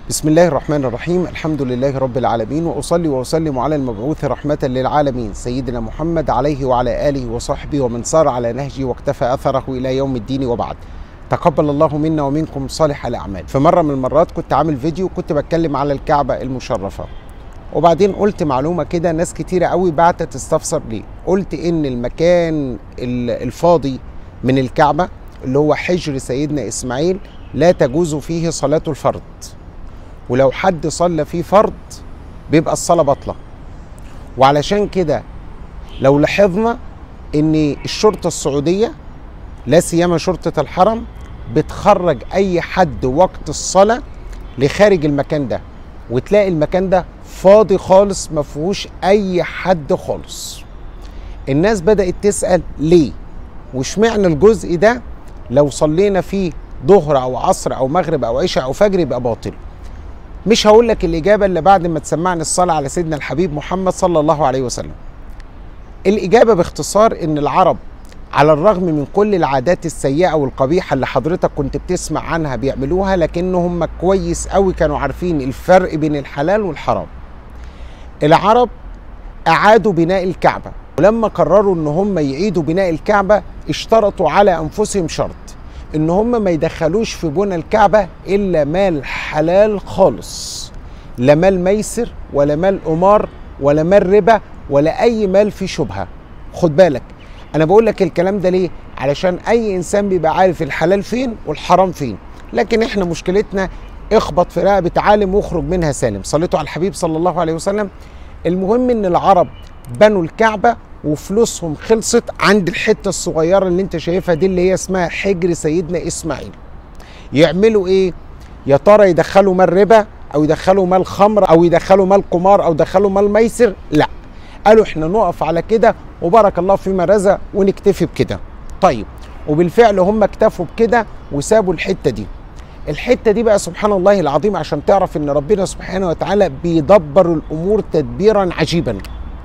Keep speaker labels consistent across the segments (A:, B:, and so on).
A: بسم الله الرحمن الرحيم الحمد لله رب العالمين واصلي واسلم على المبعوث رحمه للعالمين سيدنا محمد عليه وعلى اله وصحبه ومن سار على نهجه واقتفى اثره الى يوم الدين وبعد تقبل الله منا ومنكم صالح الاعمال في مره من المرات كنت عامل فيديو كنت بتكلم على الكعبه المشرفه وبعدين قلت معلومه كده ناس كتيره قوي بعتت تستفسر ليه قلت ان المكان الفاضي من الكعبه اللي هو حجر سيدنا اسماعيل لا تجوز فيه صلاه الفرض ولو حد صلى فيه فرض بيبقى الصلاة باطلة وعلشان كده لو لاحظنا ان الشرطة السعودية لا سيما شرطة الحرم بتخرج اي حد وقت الصلاة لخارج المكان ده وتلاقي المكان ده فاضي خالص ما فيهوش اي حد خالص الناس بدأت تسأل ليه واشمعنى الجزء ده لو صلينا فيه ظهر او عصر او مغرب او عشاء او فجر يبقى باطل مش هقول لك الإجابة إلا بعد ما تسمعني الصلاة على سيدنا الحبيب محمد صلى الله عليه وسلم الإجابة باختصار إن العرب على الرغم من كل العادات السيئة والقبيحة اللي حضرتك كنت بتسمع عنها بيعملوها لكنهم كويس قوي كانوا عارفين الفرق بين الحلال والحرام العرب أعادوا بناء الكعبة ولما قرروا إن هم يعيدوا بناء الكعبة اشترطوا على أنفسهم شرط ان هم ما يدخلوش في بنى الكعبه الا مال حلال خالص لا مال ميسر ولا مال قمار ولا مال ربا ولا اي مال فيه شبهه خد بالك انا بقول لك الكلام ده ليه علشان اي انسان بيبقى عارف الحلال فين والحرام فين لكن احنا مشكلتنا اخبط في رقبه عالم واخرج منها سالم صليتوا على الحبيب صلى الله عليه وسلم المهم ان العرب بنوا الكعبه وفلوسهم خلصت عند الحته الصغيره اللي انت شايفها دي اللي هي اسمها حجر سيدنا اسماعيل يعملوا ايه يا ترى يدخلوا مال ربا او يدخلوا مال خمر او يدخلوا مال قمار او يدخلوا مال ميسر لا قالوا احنا نقف على كده وبارك الله فيما رزق ونكتفي بكده طيب وبالفعل هم اكتفوا بكده وسابوا الحته دي الحته دي بقى سبحان الله العظيم عشان تعرف ان ربنا سبحانه وتعالى بيدبر الامور تدبيرا عجيبا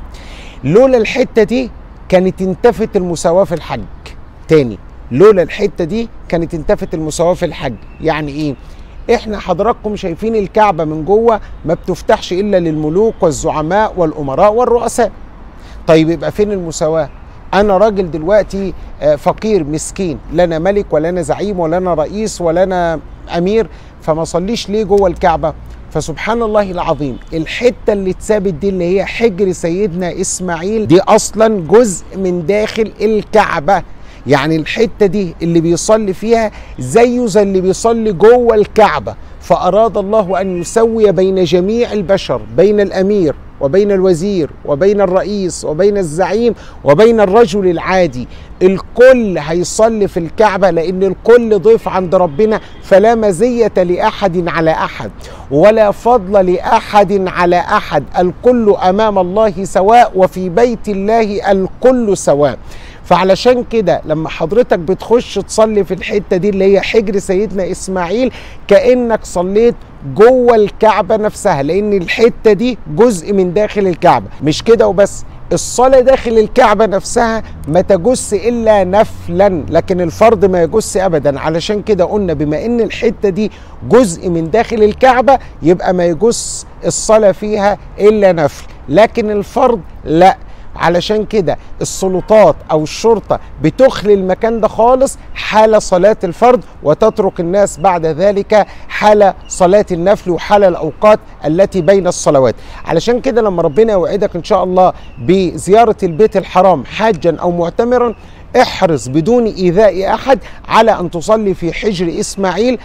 A: لولا الحته دي كانت انتفت المساواه في الحج تاني لولا الحته دي كانت انتفت المساواه في الحج يعني ايه احنا حضراتكم شايفين الكعبه من جوه ما بتفتحش الا للملوك والزعماء والامراء والرؤساء طيب يبقى فين المساواه انا راجل دلوقتي فقير مسكين لا انا ملك ولا انا زعيم ولا انا رئيس ولا انا امير فما صليش ليه جوه الكعبه فسبحان الله العظيم الحته اللي اتثابت دي اللي هي حجر سيدنا اسماعيل دي اصلا جزء من داخل الكعبه يعني الحته دي اللي بيصلي فيها زيه زي اللي بيصلي جوه الكعبه فاراد الله ان يسوي بين جميع البشر بين الامير وبين الوزير وبين الرئيس وبين الزعيم وبين الرجل العادي الكل هيصلي في الكعبة لأن الكل ضيف عند ربنا فلا مزية لأحد على أحد ولا فضل لأحد على أحد الكل أمام الله سواء وفي بيت الله الكل سواء فعلشان كده لما حضرتك بتخش تصلي في الحته دي اللي هي حجر سيدنا اسماعيل كانك صليت جوه الكعبه نفسها لان الحته دي جزء من داخل الكعبه مش كده وبس الصلاة داخل الكعبة نفسها ما تجس إلا نفلا لكن الفرض ما يجس أبدا علشان كده قلنا بما إن الحتة دي جزء من داخل الكعبة يبقى ما يجس الصلاة فيها إلا نفل لكن الفرض لا علشان كده السلطات او الشرطه بتخلي المكان ده خالص حال صلاه الفرض وتترك الناس بعد ذلك حال صلاه النفل وحال الاوقات التي بين الصلوات علشان كده لما ربنا يوعدك ان شاء الله بزياره البيت الحرام حاجا او معتمرا احرص بدون ايذاء احد على ان تصلي في حجر اسماعيل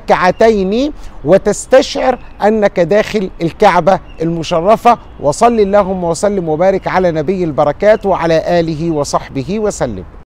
A: ركعتين وتستشعر انك داخل الكعبه المشرفه وصل اللهم وسلم وبارك على نبي البركات وعلى اله وصحبه وسلم